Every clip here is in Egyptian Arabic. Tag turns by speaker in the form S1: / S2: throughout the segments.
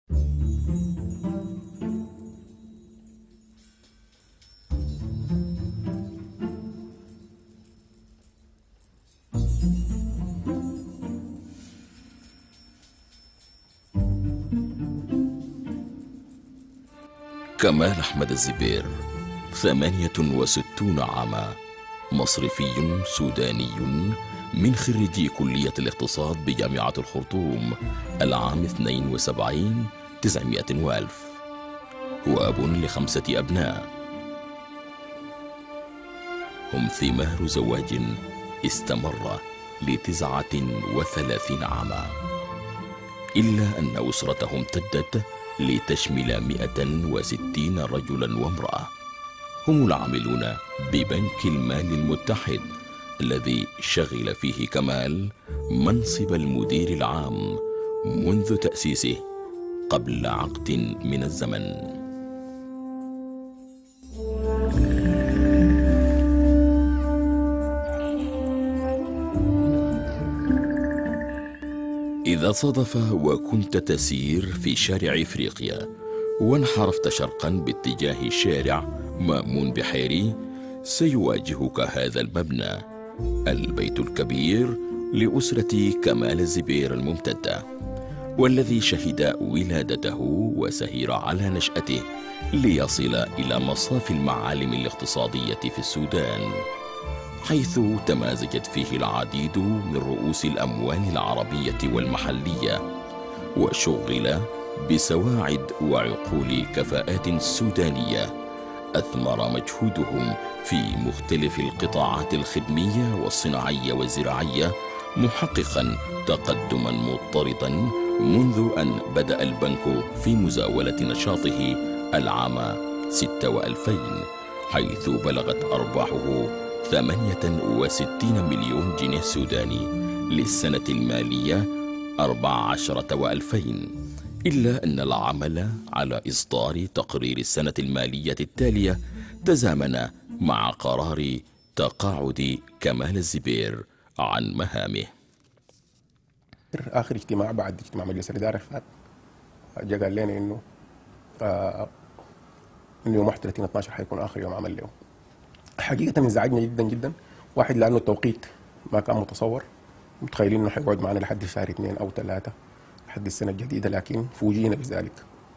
S1: كمال أحمد الزبير ثمانية وستون عاما مصرفي سوداني من خريجي كلية الاقتصاد بجامعة الخرطوم العام 72 900 وألف هو أب لخمسة أبناء هم ثمار زواج استمر لتسعة وثلاثين عاما إلا أن أسرته امتدت لتشمل 160 رجلا وامرأة هم العاملون ببنك المال المتحد الذي شغل فيه كمال منصب المدير العام منذ تأسيسه قبل عقد من الزمن إذا صادف وكنت تسير في شارع إفريقيا وانحرفت شرقا باتجاه شارع مأمون بحيري سيواجهك هذا المبنى البيت الكبير لأسرة كمال الزبير الممتدة والذي شهد ولادته وسهر على نشأته ليصل إلى مصاف المعالم الاقتصادية في السودان حيث تمازجت فيه العديد من رؤوس الأموال العربية والمحلية وشغل بسواعد وعقول كفاءات سودانية أثمر مجهودهم في مختلف القطاعات الخدمية والصناعية والزراعية محققا تقدما مضطردا منذ أن بدأ البنك في مزاولة نشاطه العام 6 وألفين حيث بلغت أرباحه 68 مليون جنيه سوداني للسنة المالية 14 وألفين إلا أن العمل على إصدار تقرير السنة المالية التالية تزامن مع قرار تقاعد كمال الزبير عن مهامه
S2: آخر اجتماع بعد اجتماع مجلس الإدارة فات جاء قال لنا إنه آه إنه يوم 31 12 حيكون آخر يوم عمل له حقيقة انزعجنا جدا جدا واحد لأنه التوقيت ما كان متصور متخيلين إنه حيقعد معنا لحد شهر اثنين أو ثلاثة لحد السنة الجديدة لكن فوجئنا بذلك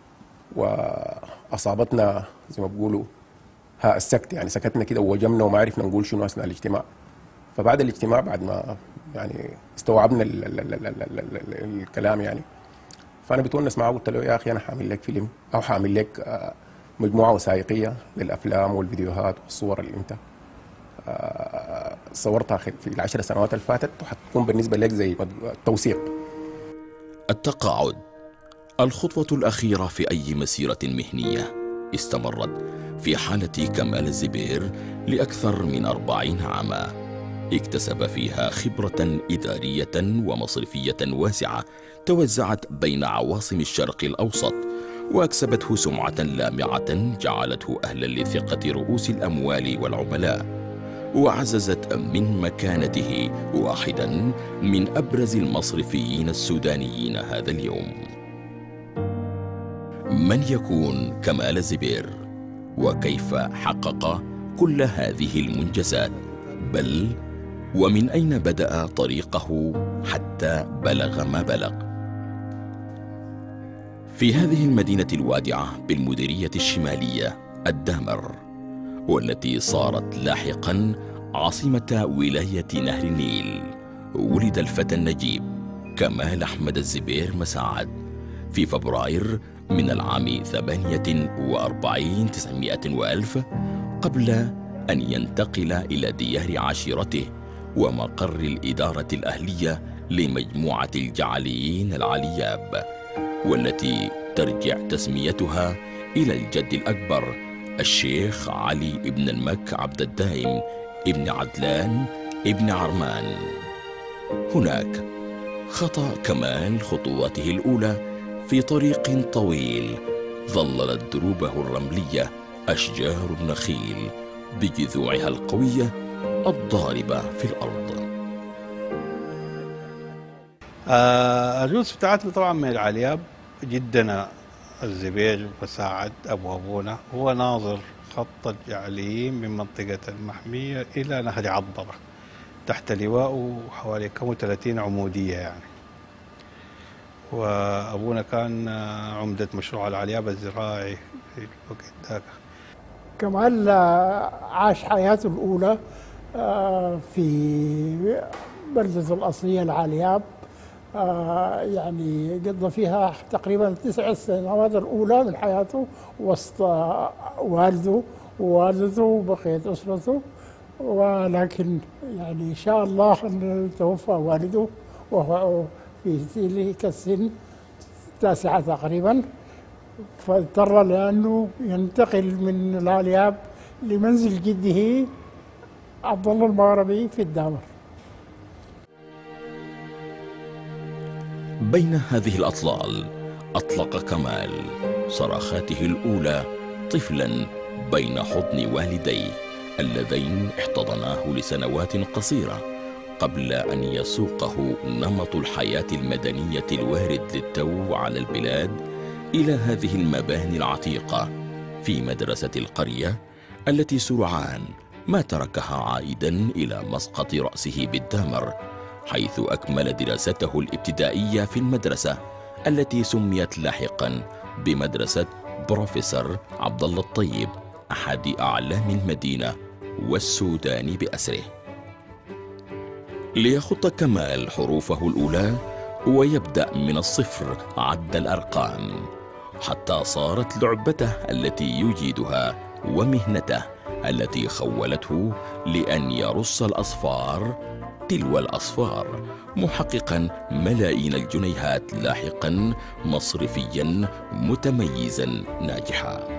S2: وأصابتنا زي ما بيقولوا ها السكت يعني سكتنا كده ووجمنا وما عرفنا نقول شنو أثناء الاجتماع فبعد الاجتماع بعد ما يعني استوعبنا ال ال ال ال ال ال ال الكلام يعني فانا بتونس معاه قلت له يا اخي انا حامل لك فيلم او حامل لك آه، مجموعه وثائقيه للافلام والفيديوهات والصور اللي انت آه، صورتها خل- في العشر سنوات اللي فاتت وحتكون بالنسبه لك زي توثيق
S1: التقاعد الخطوة الأخيرة في أي مسيرة مهنية استمرت في حالة كمال الزبير لأكثر من أربعين عاما اكتسب فيها خبرة إدارية ومصرفية واسعة توزعت بين عواصم الشرق الأوسط وأكسبته سمعة لامعة جعلته أهلا لثقة رؤوس الأموال والعملاء وعززت من مكانته واحدا من ابرز المصرفيين السودانيين هذا اليوم من يكون كمال زبير وكيف حقق كل هذه المنجزات بل ومن اين بدا طريقه حتى بلغ ما بلغ في هذه المدينه الوادعه بالمديريه الشماليه الدامر والتي صارت لاحقا عاصمة ولاية نهر النيل ولد الفتى النجيب كمال أحمد الزبير مساعد في فبراير من العام ثمانية وأربعين تسعمائة وألف قبل أن ينتقل إلى ديار عشيرته ومقر الإدارة الأهلية لمجموعة الجعليين العلياب والتي ترجع تسميتها إلى الجد الأكبر الشيخ علي ابن المك عبد الدائم ابن عدلان ابن عرمان هناك خطا كمال خطواته الاولى في طريق طويل ظللت دروبه الرمليه اشجار النخيل بجذوعها القويه الضاربه في الارض
S3: آه، الروس بتاعتنا طبعا من العلياب جدنا الزبير مساعد أبو أبونا هو ناظر خط الجعليين من منطقة المحمية إلى نهر عضبة تحت لواءه حوالي كم 30 عمودية يعني وأبونا كان عمدة مشروع العلياب الزراعي في الوقت ذاك
S4: كمال عاش حياته الأولى آه، في بلدة الأصلية العلياب آه، يعني قضى فيها تقريبا تسع سنوات الأولى من حياته وسط والده ووالدته وبقية أسرته ولكن يعني إن شاء الله أن توفى والده وهو في تلك السن التاسعة تقريبا فاضطر لأنه ينتقل من العلياب لمنزل جده عبد الله المغربي في الدامر
S1: بين هذه الأطلال أطلق كمال صراخاته الأولى طفلا بين حضن والديه اللذين احتضناه لسنوات قصيرة قبل أن يسوقه نمط الحياة المدنية الوارد للتو على البلاد إلى هذه المباني العتيقة في مدرسة القرية التي سرعان ما تركها عائدا إلى مسقط رأسه بالدامر حيث أكمل دراسته الابتدائية في المدرسة التي سميت لاحقا بمدرسة بروفيسور عبد الله الطيب أحد أعلام المدينة والسودان بأسره ليخط كمال حروفه الأولى ويبدأ من الصفر عد الأرقام حتى صارت لعبته التي يجيدها ومهنته التي خولته لأن يرص الأصفار تلو الأصفار محققا ملايين الجنيهات لاحقا مصرفيا متميزا ناجحا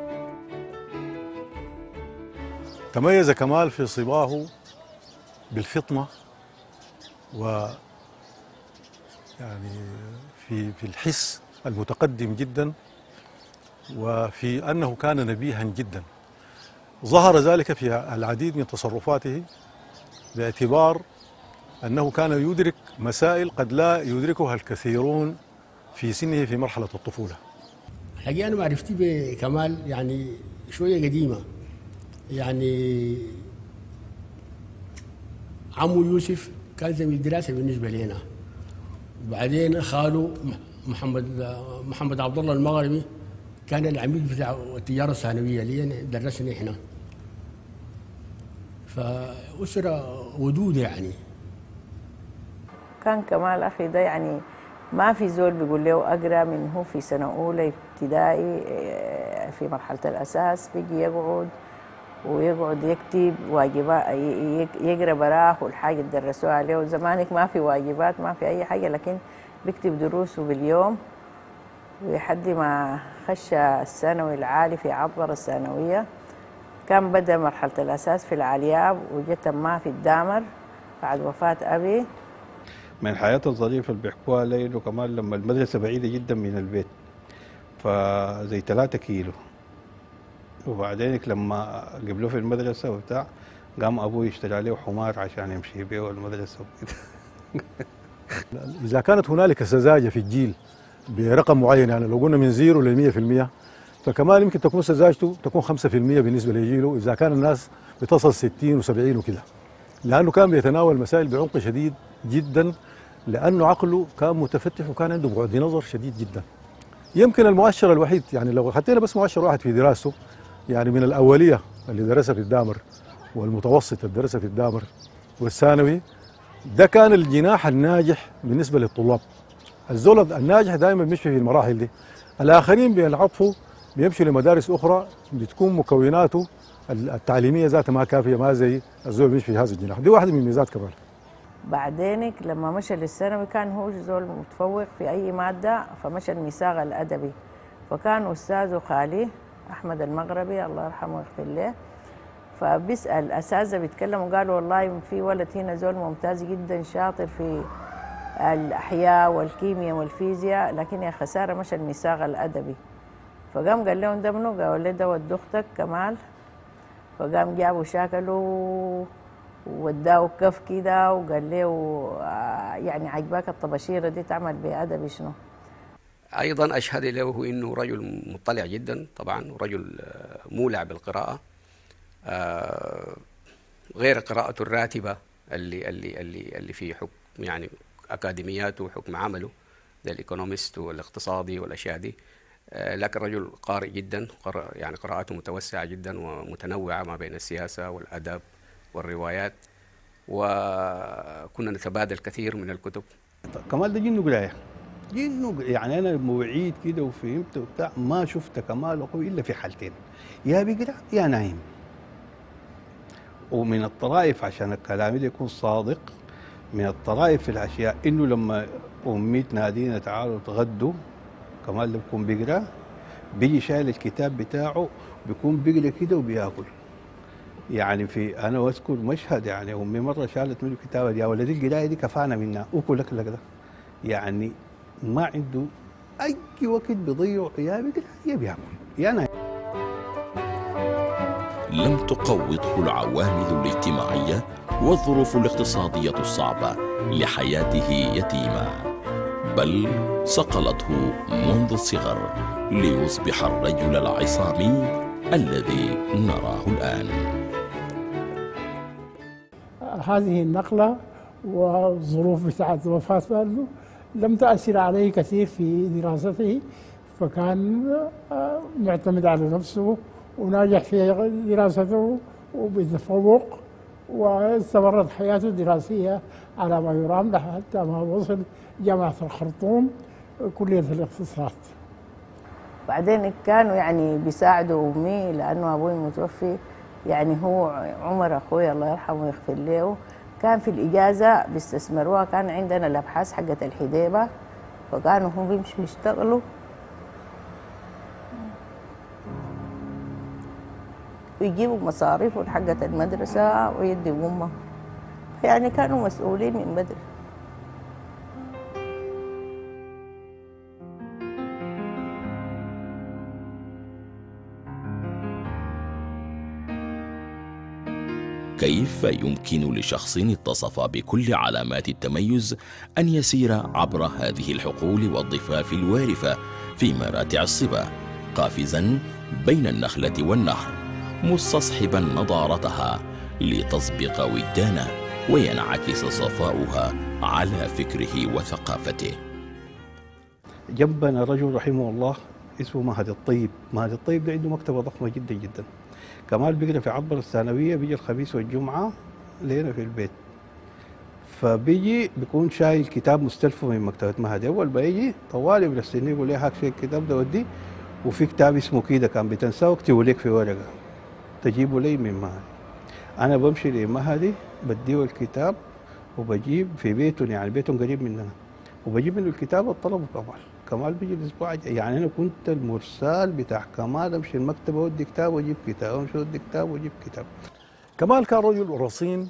S5: تميز كمال في صباه بالفطنة و يعني في في الحس المتقدم جدا وفي أنه كان نبيها جدا ظهر ذلك في العديد من تصرفاته باعتبار أنه كان يدرك مسائل قد لا يدركها الكثيرون في سنه في مرحلة الطفولة
S6: الحقيقة أنا معرفتي بكمال يعني شوية قديمة يعني عمو يوسف كان زميل دراسة بالنسبة لنا وبعدين خاله محمد محمد عبد الله المغربي كان العميد بتاع التجارة الثانوية اللي درسني احنا فأسرة ودودة يعني
S7: كان كمال أخي ده يعني ما في زول بيقول له أقرأ من هو في سنة أولى ابتدائي آه، في مرحلة الأساس بيجي يقعد ويقعد يكتب واجبات يقرا براه والحاجه اللي درسوها عليه وزمانك ما في واجبات ما في اي حاجه لكن بيكتب دروسه باليوم لحد ما خش الثانوي العالي في عبر الثانويه كان بدا مرحله الاساس في العلياب وجت ما في الدامر بعد وفاه ابي
S3: من الحياة الظريفة اللي بيحكوها لي انه كمان لما المدرسة بعيدة جدا من البيت فزي ثلاثة كيلو وبعدين لما قبلوه في المدرسة وبتاع قام أبوه يشتري عليه حمار عشان يمشي بيه المدرسة وكده
S5: إذا كانت هنالك سذاجة في الجيل برقم معين يعني لو قلنا من زيرو ل 100% فكمان يمكن تكون سذاجته تكون 5% بالنسبة لجيله إذا كان الناس بتصل 60 و70 وكده لأنه كان بيتناول المسائل بعمق شديد جدا لأنه عقله كان متفتح وكان عنده بعد نظر شديد جدا يمكن المؤشر الوحيد يعني لو خدينا بس مؤشر واحد في دراسته يعني من الأولية اللي درسها في الدامر والمتوسط اللي درسها في الدامر والثانوي ده كان الجناح الناجح بالنسبة للطلاب الزول الناجح دائما بيمشي في المراحل دي الآخرين بينعطفوا بيمشوا لمدارس أخرى بتكون مكوناته التعليمية ذاتها ما كافية ما زي الزول بيمشي في هذا الجناح دي واحدة من ميزات كمان
S7: بعدينك لما مشى للثانوي كان هو زول متفوق في أي مادة فمشى الميثاق الأدبي فكان أستاذه خالي احمد المغربي الله يرحمه ويغفر له فبيسال اساتذه بيتكلموا قالوا والله في ولد هنا زول ممتاز جدا شاطر في الاحياء والكيمياء والفيزياء لكن يا خساره مش الميثاق الادبي فقام قال لهم ده منو قالوا له ده ود اختك كمال فقام جابوا شاكلوا وداه كف كده وقال له آه، يعني عجباك الطباشيره دي تعمل بأدبي شنو
S8: ايضا اشهد له انه رجل مطلع جدا طبعا ورجل آه، مولع بالقراءه آه، غير قراءته الراتبه اللي اللي اللي اللي في حكم يعني اكاديمياته وحكم عمله زي الايكونومست والاقتصادي والاشياء دي آه، لكن رجل قارئ جدا قرأ يعني قراءته متوسعه جدا ومتنوعه ما بين السياسه والادب والروايات وكنا نتبادل كثير من الكتب
S3: كمال ده جنه قرايه جنه قراية. يعني انا موعيد كده وفهمت وبتاع ما شفت كمال اخوي الا في حالتين يا بيقرا يا نايم ومن الطرائف عشان الكلام ده يكون صادق من الطرائف في الاشياء انه لما امي تنادينا تعالوا تغدوا كمال ده بيكون بيقرا بيجي شايل الكتاب بتاعه بيكون بيقرا كده وبياكل يعني في انا اذكر مشهد يعني امي مره شالت منه كتابه يا ولدي القرايه دي كفانا منها وكل لك لك ده يعني ما عنده اي وقت بيضيعه يا بيقرا يا بياكل يا نايم
S1: لم تقوضه العوامل الاجتماعية والظروف الاقتصادية الصعبة لحياته يتيما بل صقلته منذ الصغر ليصبح الرجل العصامي الذي نراه الآن
S4: هذه النقلة والظروف بتاعت وفاة والده لم تأثر عليه كثير في دراسته فكان آه، معتمد على نفسه وناجح في دراسته وبتفوق واستمرت حياته الدراسية على ما يرام حتى ما وصل جامعة الخرطوم كلية الاقتصاد
S7: بعدين كانوا يعني بيساعدوا امي لانه ابوي متوفي يعني هو عمر اخوي الله يرحمه ويغفر له كان في الاجازه بيستثمروها كان عندنا الابحاث حقت الحديبه فكانوا هم بيمشوا يشتغلوا ويجيبوا مصاريفهم حقت المدرسه ويدوا امهم يعني كانوا مسؤولين من بدري
S1: كيف يمكن لشخص اتصف بكل علامات التميز أن يسير عبر هذه الحقول والضفاف الوارفة في مراتع الصبا قافزا بين النخلة والنهر مستصحبا نضارتها لتسبق وجدانه وينعكس صفاؤها على فكره وثقافته
S3: جنبنا رجل رحمه الله اسمه مهدي الطيب مهدي الطيب ده عنده مكتبة ضخمة جدا جدا كمال بيقرا في عبر الثانوية بيجي الخميس والجمعة لنا في البيت فبيجي بيكون شايل كتاب مستلفه من مكتبة مهدي أول ما يجي طوالي بيرسلني يقول لي هاك شيء الكتاب ده ودي وفي كتاب اسمه كده كان بتنساه واكتبه لك في ورقة تجيبه لي من مهدي أنا بمشي لمهدي بديه الكتاب وبجيب في بيتهم يعني بيتهم قريب مننا وبجيب منه الكتاب وطلبه كمال كمال بيجي الاسبوع الجاي. يعني انا كنت المرسال بتاع كمال امشي المكتبه ودي كتاب واجيب كتاب امشي ودي كتاب واجيب كتاب
S5: كمال كان رجل رصين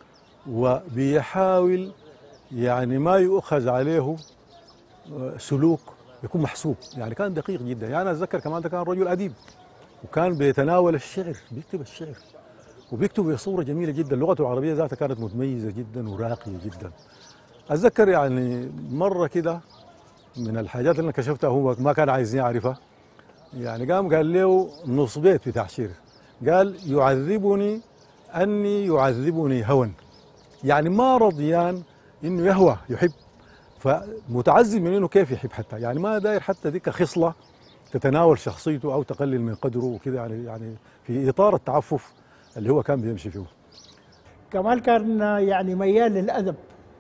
S5: وبيحاول يعني ما يؤخذ عليه آه، سلوك يكون محسوب يعني كان دقيق جدا يعني أنا اتذكر كمال ده كان رجل اديب وكان بيتناول الشعر بيكتب الشعر وبيكتب بصوره جميله جدا لغته العربيه ذاتها كانت متميزه جدا وراقيه جدا اتذكر يعني مره كده من الحاجات اللي انا كشفتها هو ما كان عايز يعرفها يعني قام قال له نص بيت بتاع شعر قال يعذبني اني يعذبني هوى يعني ما رضيان انه يهوى يحب فمتعذب من انه كيف يحب حتى يعني ما داير حتى ديك خصله تتناول شخصيته او تقلل من قدره وكده يعني يعني في اطار التعفف اللي هو كان بيمشي فيه
S4: كمال كان يعني ميال للأدب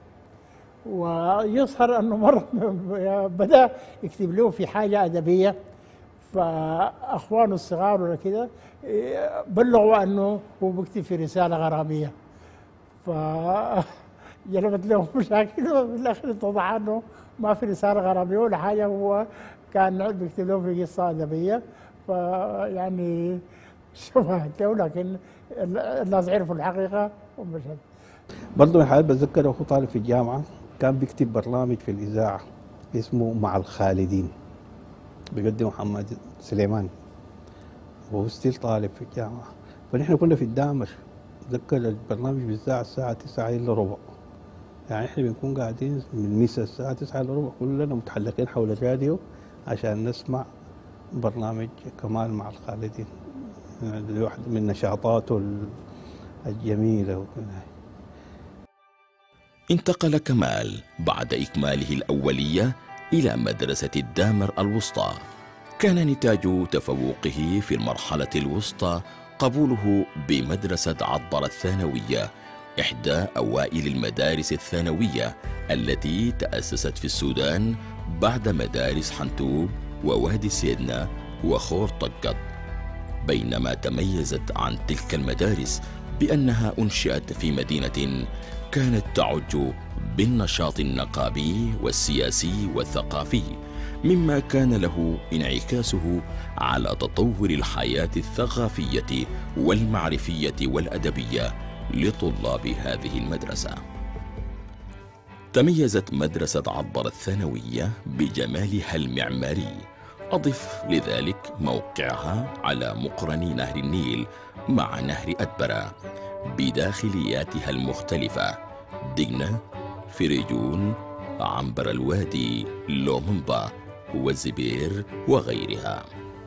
S4: ويظهر أنه مرة بدأ يكتب له في حاجة أدبية فأخوانه الصغار ولا كده إيه، بلغوا أنه هو بيكتب في رسالة غرامية ف جلبت لهم مشاكل وفي الآخر اتضح أنه ما في رسالة غرامية ولا حاجة هو كان بيكتب لهم في قصة أدبية فيعني شبهت له لكن الناس عرفوا الحقيقة ومشهد
S3: برضه من الحاجات بتذكر اخوه طالب في الجامعه كان بيكتب برنامج في الاذاعه اسمه مع الخالدين بيقدم محمد سليمان وهو ستيل طالب في الجامعه فنحن كنا في الدامر اتذكر البرنامج بيذاع الساعه 9 الا ربع يعني احنا بنكون قاعدين من مسا الساعه 9 الا ربع كلنا متحلقين حول الراديو عشان نسمع برنامج كمال مع الخالدين يعني واحد من نشاطاته ال- الجميلة وكده.
S1: انتقل كمال بعد إكماله الأولية إلى مدرسة الدامر الوسطى كان نتاج تفوقه في المرحلة الوسطى قبوله بمدرسة عطر الثانوية إحدى أوائل المدارس الثانوية التي تأسست في السودان بعد مدارس حنتوب ووادي سيدنا وخور طقط بينما تميزت عن تلك المدارس بأنها أنشئت في مدينة كانت تعج بالنشاط النقابي والسياسي والثقافي مما كان له انعكاسه على تطور الحياة الثقافية والمعرفية والأدبية لطلاب هذه المدرسة تميزت مدرسة عبر الثانوية بجمالها المعماري أضف لذلك موقعها على مقرن نهر النيل مع نهر أدبرة بداخلياتها المختلفة دجنة فريجون عنبر الوادي لومنبا والزبير وغيرها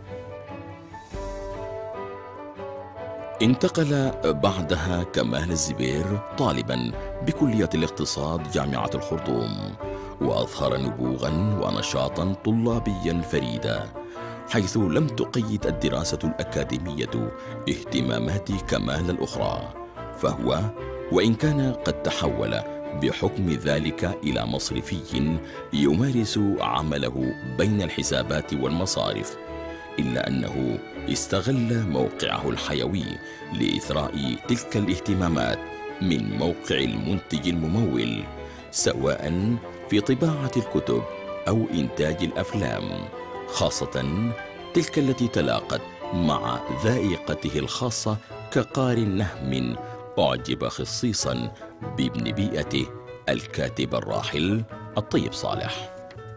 S1: انتقل بعدها كمال الزبير طالبا بكلية الاقتصاد جامعة الخرطوم وأظهر نبوغا ونشاطا طلابيا فريدا حيث لم تقيد الدراسة الأكاديمية اهتمامات كمال الأخرى فهو وإن كان قد تحول بحكم ذلك إلى مصرفي يمارس عمله بين الحسابات والمصارف إلا أنه استغل موقعه الحيوي لإثراء تلك الاهتمامات من موقع المنتج الممول سواء في طباعة الكتب أو إنتاج الأفلام خاصة تلك التي تلاقت مع ذائقته الخاصة كقار نهم أعجب خصيصا بابن بيئته الكاتب الراحل الطيب صالح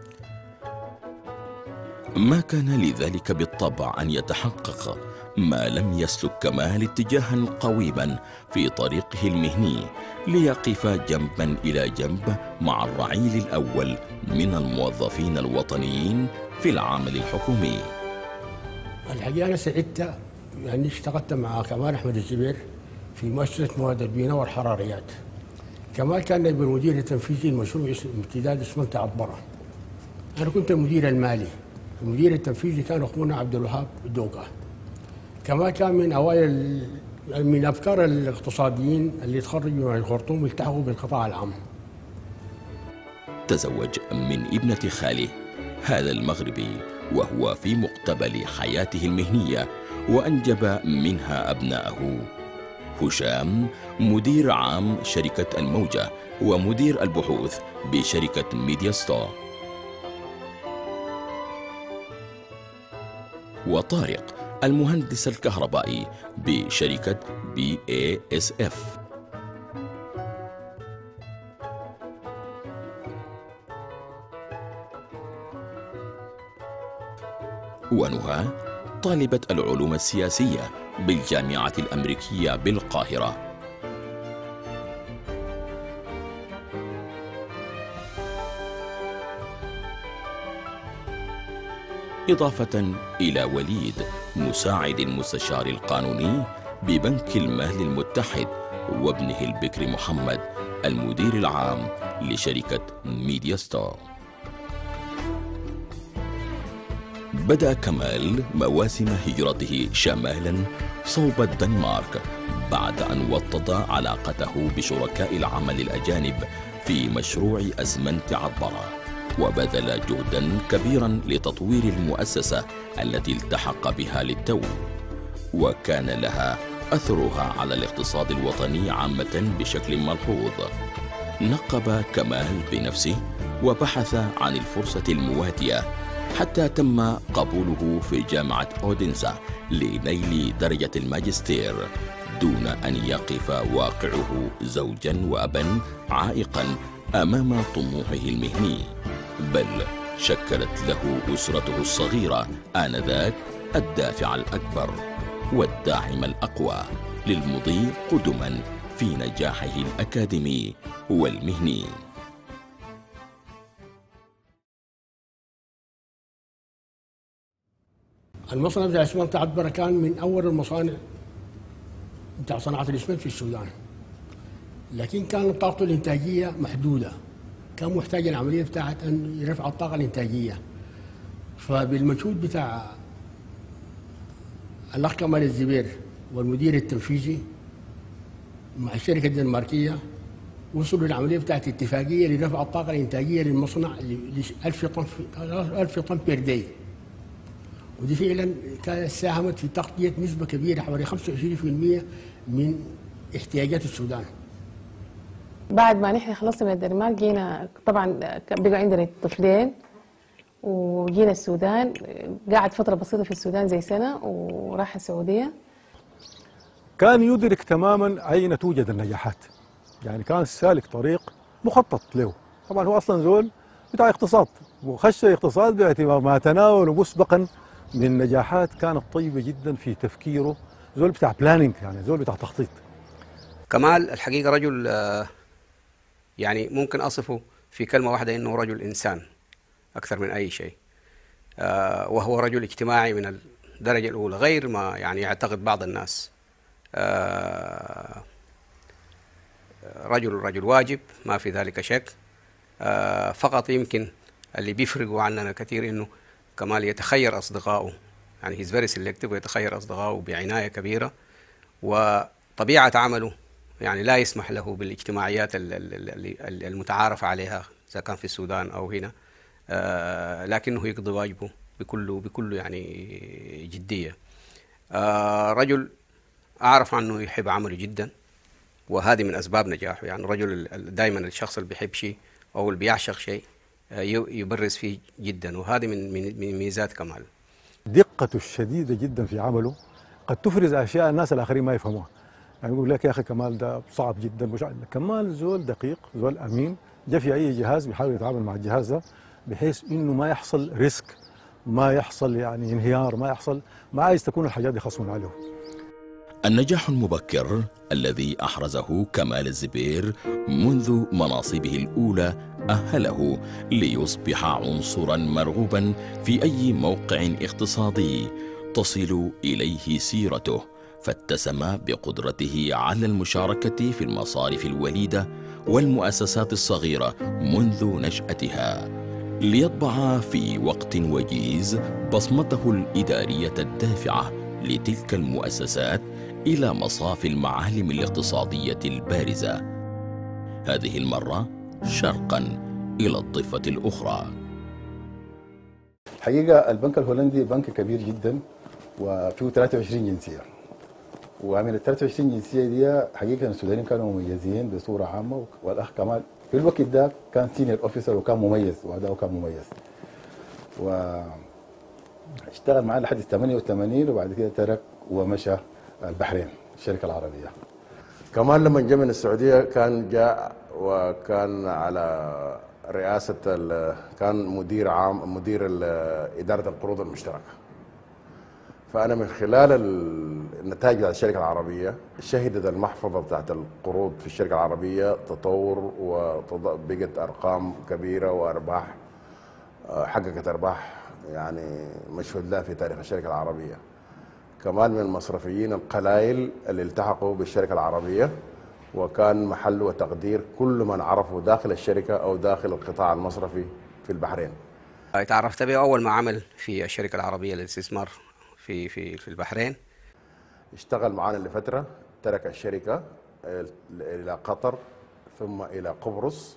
S1: ما كان لذلك بالطبع أن يتحقق ما لم يسلك كمال اتجاها قويما في طريقه المهني ليقف جنبا إلى جنب مع الرعيل الأول من الموظفين الوطنيين في العمل الحكومي
S6: الحقيقه انا سعدت يعني اشتغلت مع كمال احمد الزبير في مؤسسه مواد البناء والحراريات كمال كان نائب المدير التنفيذي لمشروع اسم- امتداد اسمنت عطبره انا كنت المدير المالي المدير التنفيذي كان اخونا عبد الوهاب دوقه كمال كان من اوائل من افكار الاقتصاديين اللي تخرجوا من الخرطوم التحقوا بالقطاع العام
S1: تزوج من ابنة خاله هذا المغربي وهو في مقتبل حياته المهنية وأنجب منها أبناءه هشام مدير عام شركة الموجة ومدير البحوث بشركة ميديا ستور وطارق المهندس الكهربائي بشركة بي اي اس اف ونهى طالبة العلوم السياسية بالجامعة الأمريكية بالقاهرة إضافة إلى وليد مساعد المستشار القانوني ببنك المال المتحد وابنه البكر محمد المدير العام لشركة ميديا ستار بدأ كمال مواسم هجرته شمالا صوب الدنمارك بعد أن وطد علاقته بشركاء العمل الأجانب في مشروع أسمنت عطبرة وبذل جهدا كبيرا لتطوير المؤسسة التي التحق بها للتو وكان لها أثرها على الاقتصاد الوطني عامة بشكل ملحوظ نقب كمال بنفسه وبحث عن الفرصة المواتية حتى تم قبوله في جامعة أودنسا لنيل درجة الماجستير دون أن يقف واقعه زوجا وأبا عائقا أمام طموحه المهني بل شكلت له أسرته الصغيرة آنذاك الدافع الأكبر والداعم الأقوى للمضي قدما في نجاحه الأكاديمي والمهني
S6: المصنع بتاع الاسمنت بتاع عبرة كان من اول المصانع بتاع صناعه الاسمنت في السودان لكن كانت طاقته الانتاجيه محدوده كان محتاج العمليه بتاعت ان يرفع الطاقه الانتاجيه فبالمجهود بتاع الاخ كمال الزبير والمدير التنفيذي مع الشركه الدنماركيه وصلوا للعمليه بتاعت اتفاقيه لرفع الطاقه الانتاجيه للمصنع ل 1000 طن 1000 طن بير داي ودي فعلا كانت ساهمت في تغطيه نسبه كبيره حوالي 25% من احتياجات السودان
S9: بعد ما نحن خلصنا من الدنمارك جينا طبعا بقى عندنا طفلين وجينا السودان قعد فترة بسيطة في السودان زي سنة وراح السعودية
S5: كان يدرك تماما أين توجد النجاحات يعني كان سالك طريق مخطط له طبعا هو أصلا زول بتاع اقتصاد وخش الاقتصاد باعتبار ما تناول مسبقا من نجاحات كانت طيبة جدا في تفكيره زول بتاع بلاننج يعني زول بتاع تخطيط
S8: كمال الحقيقة رجل آه، يعني ممكن أصفه في كلمة واحدة إنه رجل إنسان أكثر من أي شيء آه، وهو رجل اجتماعي من الدرجة الأولى غير ما يعني يعتقد بعض الناس آه، رجل رجل واجب ما في ذلك شك آه، فقط يمكن اللي بيفرقوا عننا كثير انه كمال يتخير اصدقائه يعني هيز فيري سيلكتيف ويتخير اصدقائه بعنايه كبيره وطبيعه عمله يعني لا يسمح له بالاجتماعيات ال- ال- ال- المتعارف عليها اذا كان في السودان او هنا آه، لكنه يقضي واجبه بكل بكل يعني جديه آه، رجل اعرف عنه يحب عمله جدا وهذه من اسباب نجاحه يعني الرجل دائما الشخص اللي بيحب شيء او اللي بيعشق شيء آه، ي- يبرز فيه جدا وهذه من من من ميزات كمال
S5: دقته الشديدة جدا في عمله قد تفرز أشياء الناس الآخرين ما يفهموها يعني يقول لك يا أخي كمال ده صعب جدا مش عارف. كمال زول دقيق زول أمين جا في أي جهاز بيحاول يتعامل مع الجهاز ده بحيث إنه ما يحصل ريسك ما يحصل يعني انهيار ما يحصل ما عايز تكون الحاجات دي خصم عليه
S1: النجاح المبكر الذي احرزه كمال الزبير منذ مناصبه الاولى اهله ليصبح عنصرا مرغوبا في اي موقع اقتصادي تصل اليه سيرته فاتسم بقدرته على المشاركه في المصارف الوليده والمؤسسات الصغيره منذ نشاتها ليطبع في وقت وجيز بصمته الاداريه الدافعه لتلك المؤسسات الى مصاف المعالم الاقتصاديه البارزه هذه المره شرقا الى الضفه الاخرى
S10: الحقيقه البنك الهولندي بنك كبير جدا وفيه 23 جنسيه ومن ال 23 جنسيه دي حقيقه السودانيين كانوا مميزين بصوره عامه والاخ كمال في الوقت ده كان سينيور اوفيسر وكان مميز واداؤه كان مميز و اشتغل معاه لحد 88 وبعد كده ترك ومشى البحرين الشركه العربيه
S11: كمان لما جاء من السعودية كان جاء وكان على رئاسة ال- كان مدير عام مدير ال- إدارة القروض المشتركة فأنا من خلال ال- النتائج بتاعت الشركة العربية شهدت المحفظة بتاعت القروض في الشركة العربية تطور وبقت أرقام كبيرة وأرباح آه، حققت أرباح يعني مشهود لها في تاريخ الشركة العربية كمان من المصرفيين القلائل اللي التحقوا بالشركة العربية وكان محل وتقدير كل من عرفه داخل الشركة أو داخل القطاع المصرفي في البحرين
S8: تعرفت به اول ما عمل في الشركه العربيه للاستثمار في في في البحرين
S11: اشتغل معنا لفترة ترك الشركة إلى قطر ثم إلى قبرص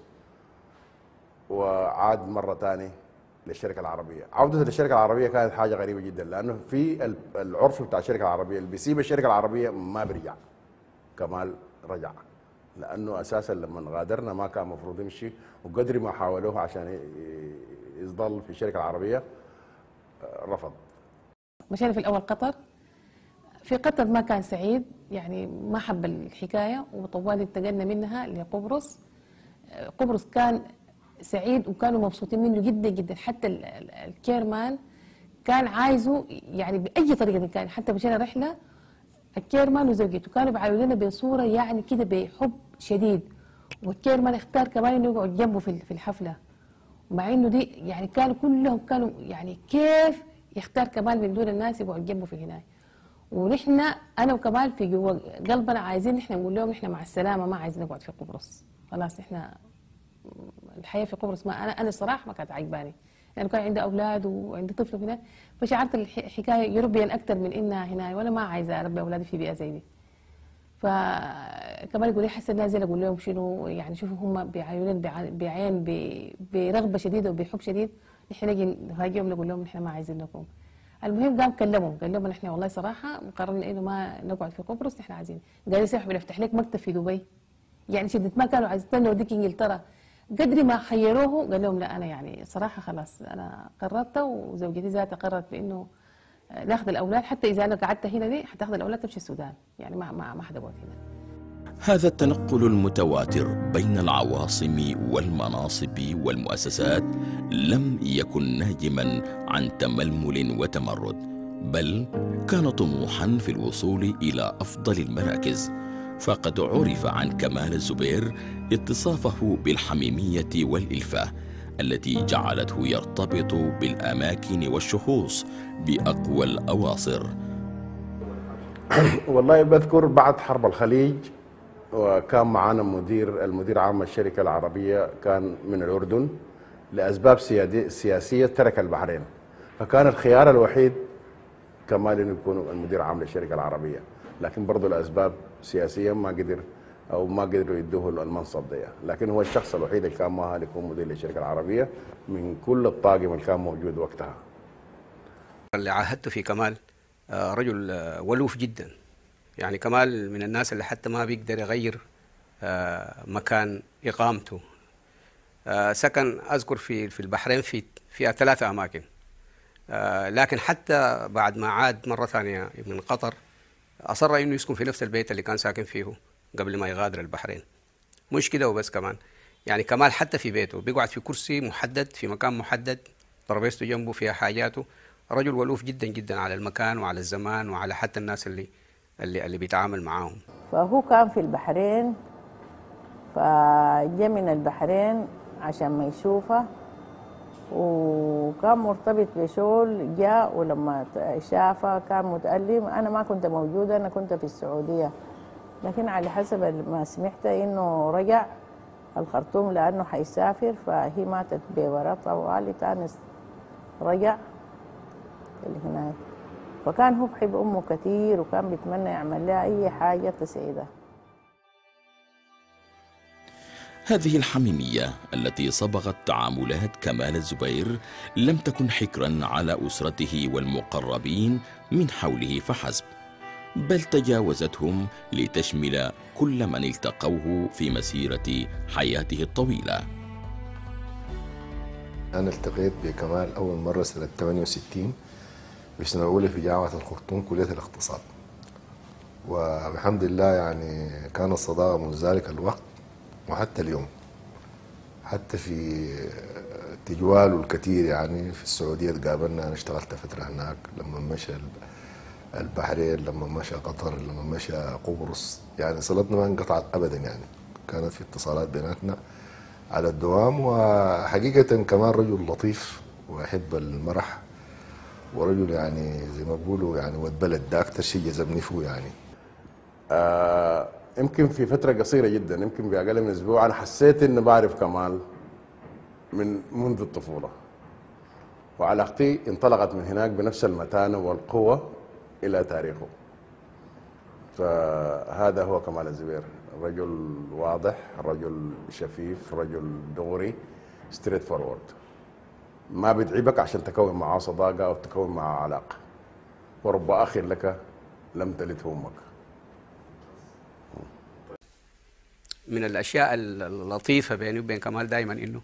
S11: وعاد مرة ثانية للشركة العربية عودته للشركة العربية كانت حاجة غريبة جدا لأنه في ال- العرف بتاع الشركة العربية اللي بيسيب الشركة العربية ما بيرجع كمال رجع لأنه أساسا لما غادرنا ما كان المفروض يمشي وقدر ما حاولوه عشان ي- ي- يظل في الشركة العربية آه، رفض
S9: مشينا في الأول قطر في قطر ما كان سعيد يعني ما حب الحكاية وطوال انتقلنا منها لقبرص آه، قبرص كان سعيد وكانوا مبسوطين منه جدا جدا حتى ال- ال- الكيرمان كان عايزه يعني بأي طريقة كان حتى مشينا رحلة الكيرمان وزوجته كانوا بيعاملونا لنا بصورة يعني كده بحب شديد والكيرمان اختار كمان انه يقعد جنبه في في الحفلة مع انه دي يعني كانوا كلهم كانوا يعني كيف يختار كمال من دون الناس يقعد جنبه في هناك ونحن انا وكمال في جوا قلبنا عايزين نحن نقول لهم نحن مع السلامه ما عايزين نقعد في قبرص خلاص نحن الحياه في قبرص ما انا انا الصراحه ما كانت عجباني يعني كان عندي اولاد وعندي طفل هناك فشعرت الحكايه يوروبيا اكثر من انها هنا وانا ما عايزه اربي اولادي في بيئه زي دي فكمان يقول لي حسن نازل اقول لهم شنو يعني شوفوا هم بيعاينون بعين برغبه شديده وبحب شديد نحن نجي نهاجمهم نقول لهم نحن ما عايزينكم المهم قام كلمهم قال لهم نحن والله صراحه قررنا انه ما نقعد في قبرص نحن عايزين قال لي سيح بنفتح لك مكتب في دبي يعني شدة ما كانوا عايزين نوديك انجلترا قدر ما خيروه قال لهم لا انا يعني صراحه خلاص انا قررت وزوجتي ذاتها قررت بانه ناخذ الاولاد حتى اذا انا قعدت هنا دي حتاخذ الاولاد تمشي السودان يعني ما ما ما حدا هنا
S1: هذا التنقل المتواتر بين العواصم والمناصب والمؤسسات لم يكن ناجما عن تململ وتمرد بل كان طموحا في الوصول الى افضل المراكز فقد عرف عن كمال الزبير اتصافه بالحميميه والالفه التي جعلته يرتبط بالاماكن والشخوص باقوى الاواصر
S11: والله بذكر بعد حرب الخليج وكان معنا مدير المدير عام الشركه العربيه كان من الاردن لاسباب سياسيه ترك البحرين فكان الخيار الوحيد كمال انه يكون المدير عام للشركه العربيه لكن برضه لاسباب سياسيه ما قدر او ما قدروا يدوه المنصب ده لكن هو الشخص الوحيد اللي كان مؤهل يكون مدير للشركه العربيه من كل الطاقم اللي كان موجود وقتها
S8: اللي عاهدته في كمال آه، رجل آه، ولوف جدا يعني كمال من الناس اللي حتى ما بيقدر يغير آه، مكان اقامته سكن اذكر في في البحرين في في ثلاثه اماكن لكن حتى بعد ما عاد مره ثانيه من قطر اصر انه يسكن في نفس البيت اللي كان ساكن فيه قبل ما يغادر البحرين مش كده وبس كمان يعني كمال حتى في بيته بيقعد في كرسي محدد في مكان محدد ترابيزته جنبه فيها حاجاته رجل ولوف جدا جدا على المكان وعلى الزمان وعلى حتى الناس اللي اللي اللي بيتعامل معاهم
S7: فهو كان في البحرين فجاء من البحرين عشان ما يشوفه وكان مرتبط بشغل جاء ولما شافه كان متألم أنا ما كنت موجودة أنا كنت في السعودية لكن على حسب ما سمعت إنه رجع الخرطوم لأنه حيسافر فهي ماتت بورا طوالي تاني رجع هناك فكان هو بحب أمه كثير وكان بيتمنى يعمل لها أي حاجة تسعدها
S1: هذه الحميمية التي صبغت تعاملات كمال الزبير لم تكن حكرا على أسرته والمقربين من حوله فحسب بل تجاوزتهم لتشمل كل من التقوه في مسيرة حياته الطويلة
S12: أنا التقيت بكمال أول مرة سنة 68 في السنة الأولى في جامعة الخرطوم كلية الاقتصاد والحمد لله يعني كانت صداقة منذ ذلك الوقت وحتى اليوم حتى في تجواله الكثير يعني في السعودية تقابلنا أنا اشتغلت فترة هناك لما مشى البحرين لما مشى قطر لما مشى قبرص يعني صلتنا ما انقطعت أبدا يعني كانت في اتصالات بيناتنا على الدوام وحقيقة كمان رجل لطيف ويحب المرح ورجل يعني زي ما بيقولوا يعني ود بلد ده أكثر شيء جذبني فيه يعني
S11: آه يمكن في فترة قصيرة جدا يمكن بأقل من أسبوع أنا حسيت إني بعرف كمال من منذ الطفولة وعلاقتي انطلقت من هناك بنفس المتانة والقوة إلى تاريخه فهذا هو كمال الزبير رجل واضح رجل شفيف رجل دغري ستريت فورورد ما بيتعبك عشان تكون معاه صداقة أو تكون معاه علاقة ورب أخ لك لم تلده أمك
S8: من الاشياء اللطيفه بيني وبين كمال دائما انه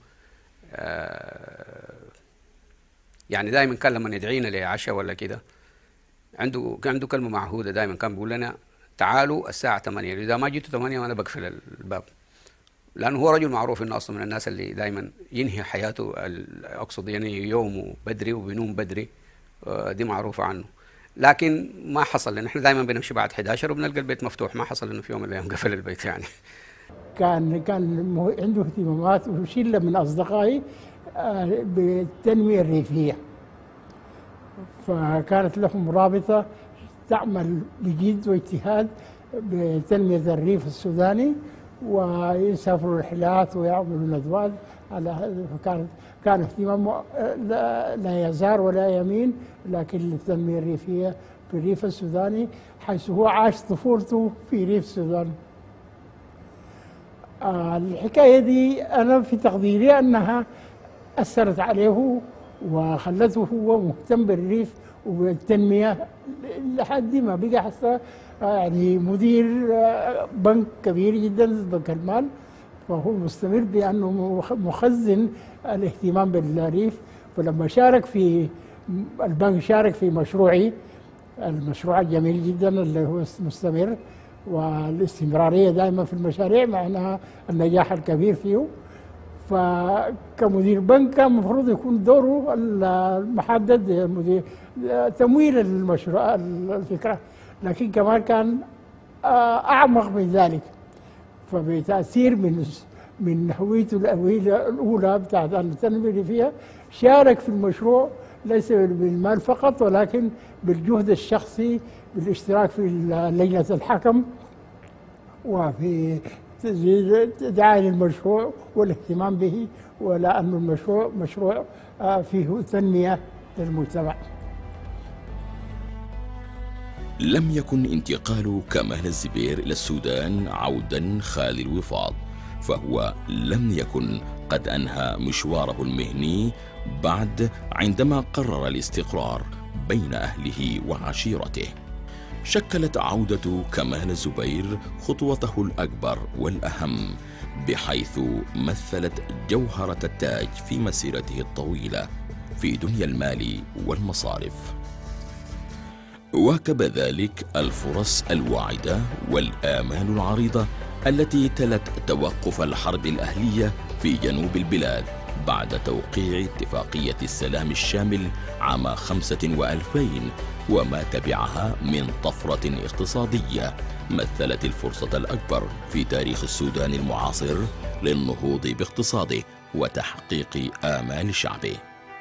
S8: آه يعني دائما كان لما يدعينا لعشاء ولا كده عنده كان عنده كلمه معهوده دائما كان بيقول لنا تعالوا الساعه 8 اذا ما جيتوا 8 انا بقفل الباب لانه هو رجل معروف انه اصلا من الناس اللي دائما ينهي حياته اقصد يعني يومه بدري وبينوم بدري آه، دي معروفه عنه لكن ما حصل لان احنا دائما بنمشي بعد 11 وبنلقى البيت مفتوح ما حصل انه في يوم من الايام قفل البيت يعني
S4: كان كان عنده اهتمامات وشله من اصدقائي آه، بالتنميه الريفيه فكانت لهم رابطة تعمل بجد واجتهاد بتنمية الريف السوداني ويسافروا رحلات ويعملوا ندوات على هذا فكانت كان اهتمام لا, لا يزال ولا يمين لكن التنمية الريفية في الريف السوداني حيث هو عاش طفولته في ريف السودان آه الحكاية دي أنا في تقديري أنها أثرت عليه وخلته هو مهتم بالريف وبالتنمية لحد ما بقى حتى يعني مدير آه، بنك كبير جدا بنك المال فهو مستمر بأنه مخزن الاهتمام بالريف فلما شارك في البنك شارك في مشروعي المشروع الجميل جدا اللي هو مستمر والاستمرارية دائما في المشاريع معناها النجاح الكبير فيه فكمدير بنك كان المفروض يكون دوره المحدد مدير تمويل المشروع الفكرة لكن كمان كان آه، أعمق من ذلك فبتأثير من من هويته الأولى بتاعت التنمية اللي فيها شارك في المشروع ليس بالمال فقط ولكن بالجهد الشخصي بالاشتراك في لجنة الحكم وفي دعاية للمشروع والاهتمام به ولأن المشروع مشروع آه، فيه تنمية للمجتمع
S1: لم يكن انتقال كمال الزبير إلى السودان عودا خالي الوفاض فهو لم يكن قد أنهى مشواره المهني بعد عندما قرر الاستقرار بين أهله وعشيرته شكلت عودة كمال الزبير خطوته الأكبر والأهم بحيث مثلت جوهرة التاج في مسيرته الطويلة في دنيا المال والمصارف واكب ذلك الفرص الواعدة والآمال العريضة التي تلت توقف الحرب الأهلية في جنوب البلاد بعد توقيع اتفاقية السلام الشامل عام خمسة وألفين وما تبعها من طفرة اقتصادية مثلت الفرصة الأكبر في تاريخ السودان المعاصر للنهوض باقتصاده وتحقيق آمال شعبه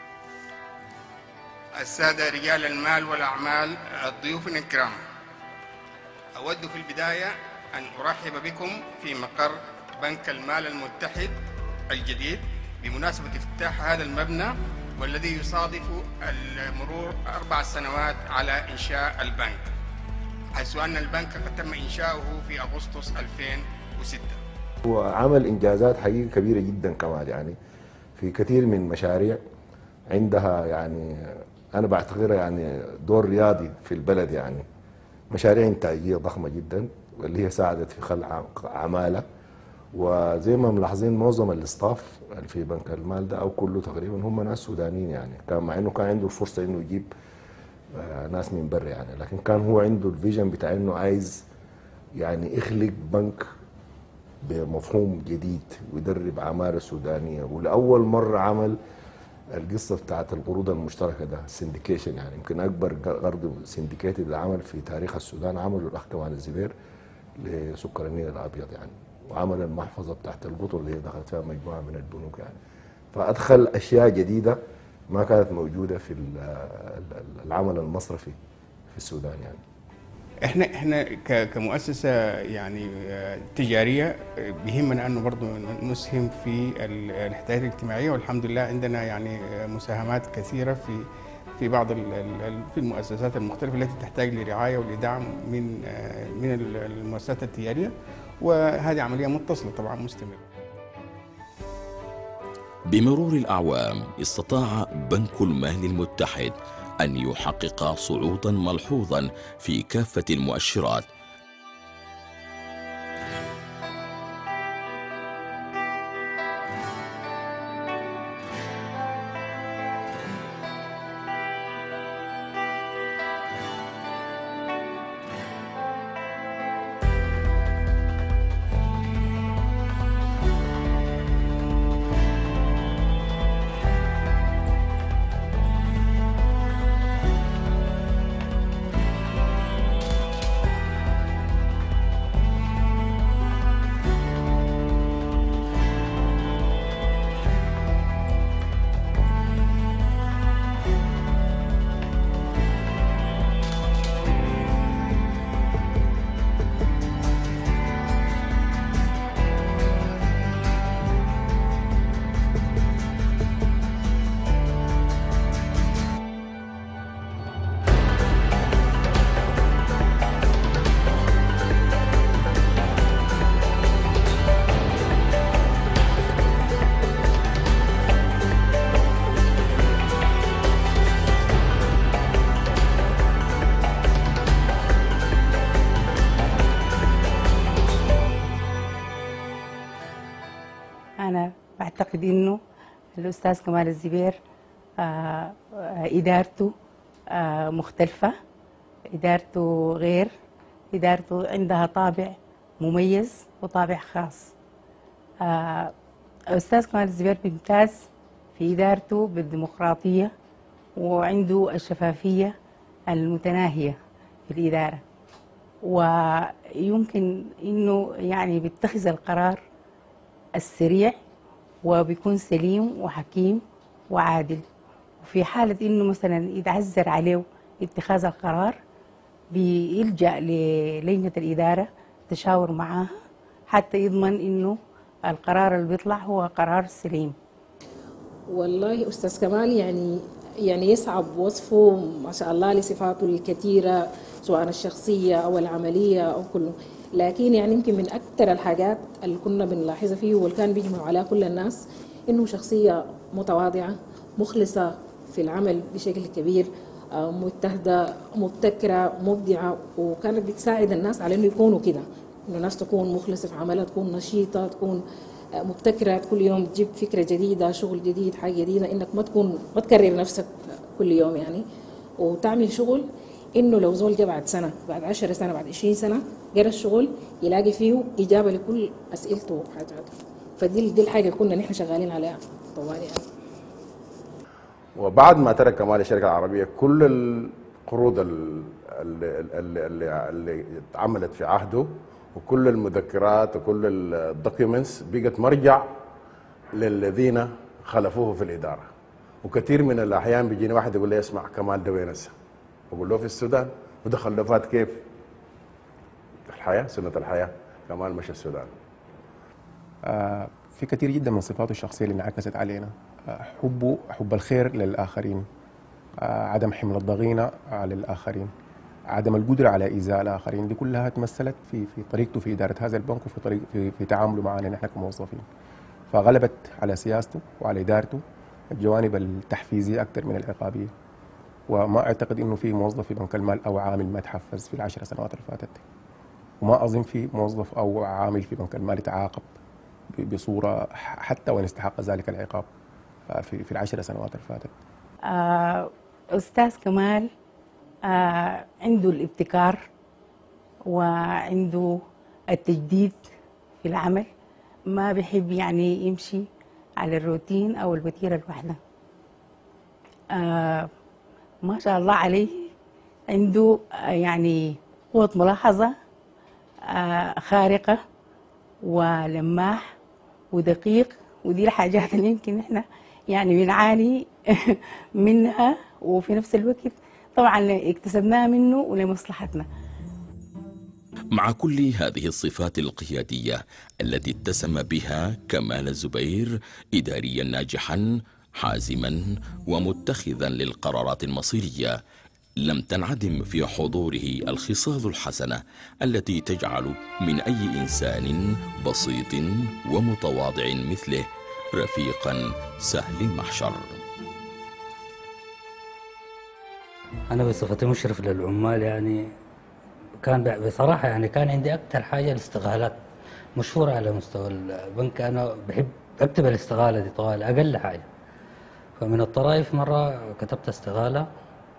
S13: السادة رجال المال والأعمال الضيوف الكرام أود في البداية أن أرحب بكم في مقر بنك المال المتحد الجديد بمناسبة افتتاح هذا المبنى والذي يصادف المرور أربع سنوات على إنشاء البنك حيث أن البنك قد تم إنشاؤه في أغسطس 2006
S12: هو عمل إنجازات حقيقة كبيرة جدا كمان يعني في كثير من مشاريع عندها يعني أنا بعتبرها يعني دور رياضي في البلد يعني مشاريع إنتاجية ضخمة جدا واللي هي ساعدت في خلق عمالة وزي ما ملاحظين معظم الاستاف اللي في بنك المال ده او كله تقريبا هم ناس سودانيين يعني كان مع انه كان عنده الفرصه انه يجيب آه، ناس من برا يعني لكن كان هو عنده الفيجن بتاع انه عايز يعني يخلق بنك بمفهوم جديد ويدرب عماله سودانيه ولاول مره عمل القصه بتاعت القروض المشتركه ده السنديكيشن يعني يمكن اكبر قرض سنديكيتد عمل في تاريخ السودان عمله الاخ كمال الزبير لسكر النيل الابيض يعني وعمل المحفظه بتاعت القطر اللي هي دخلت فيها مجموعه من البنوك يعني فادخل اشياء جديده ما كانت موجوده في العمل المصرفي في السودان يعني
S13: احنا احنا كمؤسسه يعني تجاريه بيهمنا انه برضه نسهم في الاحتياجات الاجتماعيه والحمد لله عندنا يعني مساهمات كثيره في في بعض في المؤسسات المختلفه التي تحتاج لرعايه ولدعم من من المؤسسات التجاريه وهذه عملية متصلة طبعا مستمرة
S1: بمرور الأعوام استطاع بنك المال المتحد أن يحقق صعودا ملحوظا في كافة المؤشرات
S14: بعتقد انه الاستاذ كمال الزبير آه، آه، ادارته آه، مختلفه ادارته غير ادارته عندها طابع مميز وطابع خاص آه، الاستاذ كمال الزبير بيمتاز في ادارته بالديمقراطيه وعنده الشفافيه المتناهيه في الاداره ويمكن انه يعني بيتخذ القرار السريع وبيكون سليم وحكيم وعادل وفي حالة انه مثلا يتعذر عليه اتخاذ القرار بيلجأ للجنة الإدارة تشاور معاها حتى يضمن انه القرار اللي بيطلع هو قرار سليم
S15: والله أستاذ كمال يعني يعني يصعب وصفه ما شاء الله لصفاته الكثيرة سواء الشخصية أو العملية أو كله لكن يعني يمكن من أكثر الحاجات اللي كنا بنلاحظها فيه واللي كان بيجمع على كل الناس إنه شخصية متواضعة مخلصة في العمل بشكل كبير آه، مجتهدة مبتكرة مبدعة وكانت بتساعد الناس على إنه يكونوا كده إنه الناس تكون مخلصة في عملها تكون نشيطة تكون آه، مبتكرة كل يوم تجيب فكرة جديدة شغل جديد حاجة جديدة إنك ما تكون ما تكرر نفسك كل يوم يعني وتعمل شغل إنه لو زول جا بعد سنة بعد 10 سنة بعد 20 سنة قرا الشغل يلاقي فيه إجابة لكل أسئلته وحاجاته فدي دي الحاجة اللي كنا نحن شغالين عليها طوال يعني
S11: وبعد ما ترك كمال الشركه العربيه كل القروض ال- اللي, اللي, اللي, اللي اتعملت في عهده وكل المذكرات وكل الدوكيومنتس بقت مرجع للذين خلفوه في الاداره وكثير من الاحيان بيجيني واحد يقول لي اسمع كمال ده وين هسه؟ بقول له في السودان ودخل له فات كيف؟ الحياه سنه الحياه كمال مشى السودان
S2: آه، في كثير جدا من صفاته الشخصيه اللي انعكست علينا آه، حبه حب الخير للاخرين آه، عدم حمل الضغينه على الاخرين عدم القدره على ايذاء الاخرين دي كلها تمثلت في في طريقته في اداره هذا البنك وفي طريق في, في تعامله معنا نحن كموظفين فغلبت على سياسته وعلى ادارته الجوانب التحفيزيه اكثر من العقابيه وما اعتقد انه في موظف في بنك المال او عامل ما تحفز في العشر سنوات اللي فاتت وما اظن في موظف او عامل في بنك المال تعاقب ب- بصوره ح- حتى وان استحق ذلك العقاب آه، في في العشر سنوات اللي فاتت
S14: آه، أستاذ كمال آه، عنده الابتكار وعنده التجديد في العمل ما بيحب يعني يمشي على الروتين أو الوتيرة الواحدة آه، ما شاء الله عليه عنده آه، يعني قوة ملاحظة آه، خارقة ولماح ودقيق ودي الحاجات اللي يمكن احنا يعني بنعاني منها وفي نفس الوقت طبعا اكتسبناها منه ولمصلحتنا
S1: مع كل هذه الصفات القيادية التي اتسم بها كمال الزبير إداريا ناجحا حازما ومتخذا للقرارات المصيرية لم تنعدم في حضوره الخصال الحسنة التي تجعل من أي إنسان بسيط ومتواضع مثله رفيقا سهل المحشر
S16: أنا بصفتي مشرف للعمال يعني كان ب- بصراحة يعني كان عندي أكثر حاجة الاستغالات مشهورة على مستوى البنك أنا بحب أكتب الاستغالة دي طوال أقل حاجة فمن الطرائف مرة كتبت استغالة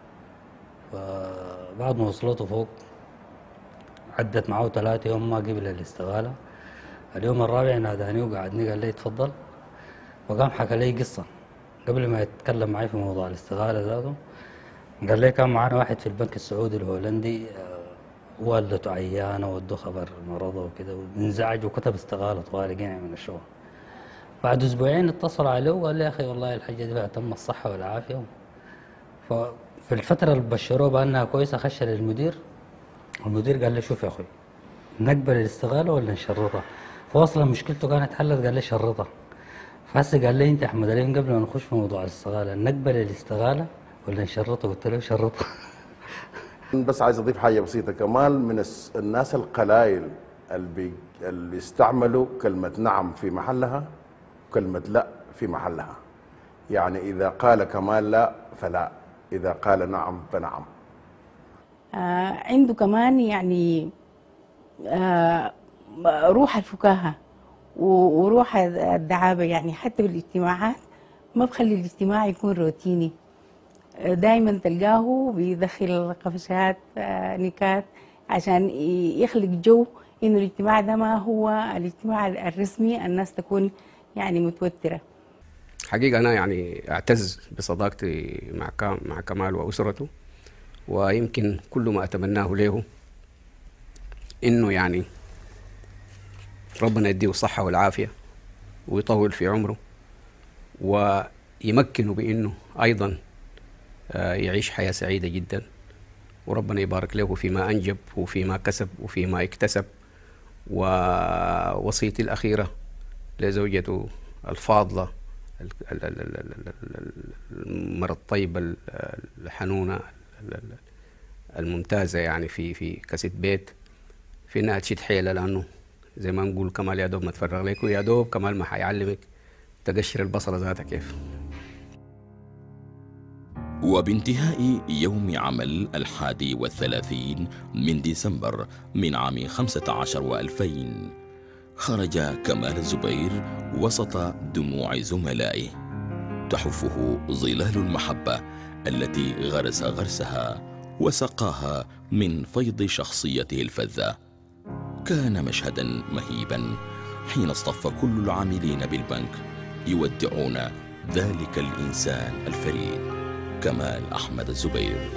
S16: فبعد ما وصلته فوق عدت معه ثلاثة يوم ما قبل الاستغالة اليوم الرابع ناداني وقعدني قال لي تفضل وقام حكى لي قصة قبل ما يتكلم معي في موضوع الاستغالة ذاته قال لي كان معنا واحد في البنك السعودي الهولندي آه، والدته عيانة ودوه خبر مرضه وكده وانزعج وكتب استغالة طوال قنع من الشغل بعد اسبوعين اتصل عليه وقال لي يا اخي والله الحاجة دي فيها تم الصحة والعافية ففي الفترة اللي بشروه بأنها كويسة خش للمدير المدير قال لي شوف يا اخوي نقبل الاستغالة ولا نشرطها فاصلا مشكلته كانت حلت قال لي شرطها فهسه قال لي انت يا احمد علي قبل ما نخش في موضوع الاستغالة نقبل الاستغالة ولا نشرطها قلت له شرطها
S11: بس عايز اضيف حاجه بسيطه كمال من الس- الناس القلائل اللي, بي... اللي بيستعملوا كلمه نعم في محلها وكلمه لا في محلها يعني اذا قال كمال لا فلا اذا قال نعم فنعم
S14: آه، عنده كمان يعني آه، روح الفكاهة و- وروح الدعابة يعني حتى بالاجتماعات ما بخلي الاجتماع يكون روتيني دائما تلقاه بيدخل قفشات آه، نكات عشان ي- يخلق جو انه الاجتماع ده ما هو الاجتماع الرسمي الناس تكون يعني متوتره
S8: حقيقة أنا يعني أعتز بصداقتي مع كام مع كمال وأسرته ويمكن كل ما أتمناه له إنه يعني ربنا يديه الصحة والعافية ويطول في عمره ويمكنه بإنه أيضا آه، يعيش حياة سعيدة جدا وربنا يبارك له فيما أنجب وفيما كسب وفيما اكتسب ووصيتي الأخيرة لزوجته الفاضلة ال- ال- ال- ال- ال- ال- المرة الطيبة ال- الحنونة ال- ال- الممتازة يعني في في كاسة بيت في انها تشد حيلها لانه زي ما نقول كمال يا دوب ما تفرغ لك ويا دوب كمال ما حيعلمك تقشر البصلة ذاتها كيف
S1: وبانتهاء يوم عمل الحادي والثلاثين من ديسمبر من عام خمسة عشر وألفين خرج كمال الزبير وسط دموع زملائه تحفه ظلال المحبة التي غرس غرسها وسقاها من فيض شخصيته الفذة كان مشهدا مهيبا حين اصطف كل العاملين بالبنك يودعون ذلك الإنسان الفريد كمال أحمد الزبير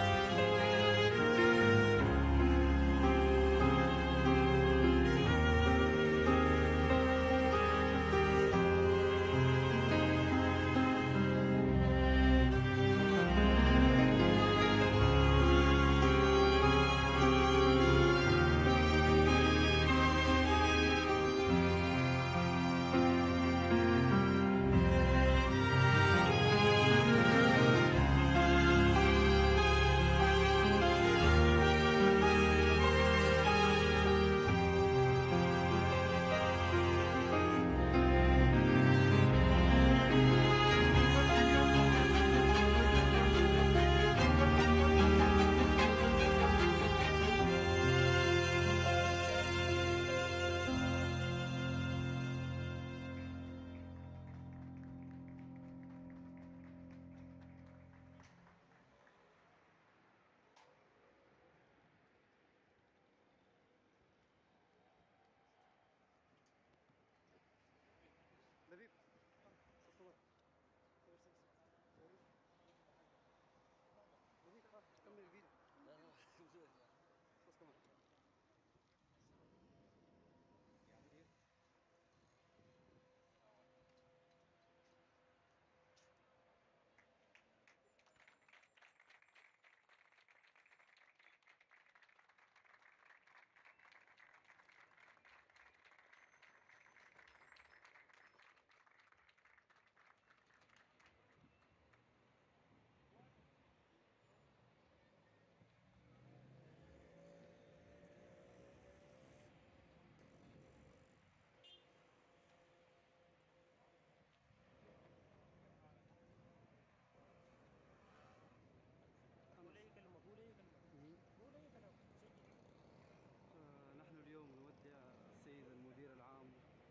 S17: نحن اليوم نودع السيد المدير العام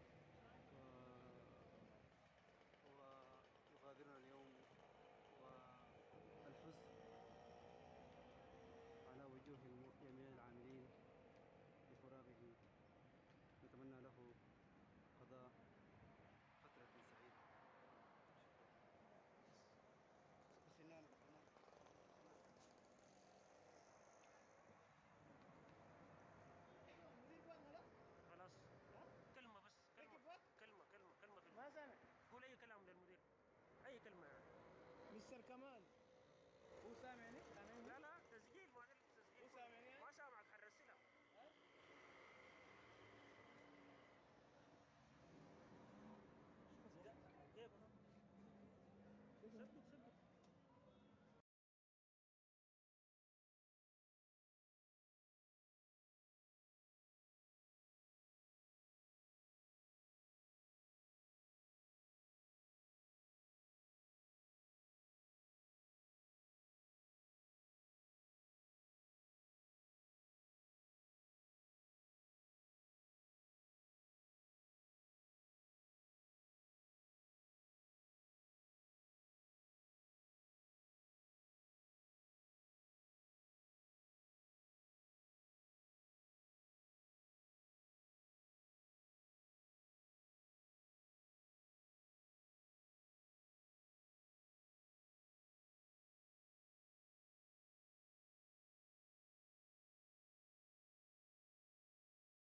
S17: و- ويغادرنا اليوم والحزن على وجوه الم- جميع العاملين بفراغه نتمنى له قضاء فترة سعيدة
S18: خلاص كلمة بس كلمة كلمة كلمة كلمة في ما سامع قول أي كلام للمدير أي كلمة يعني
S4: مستر كمال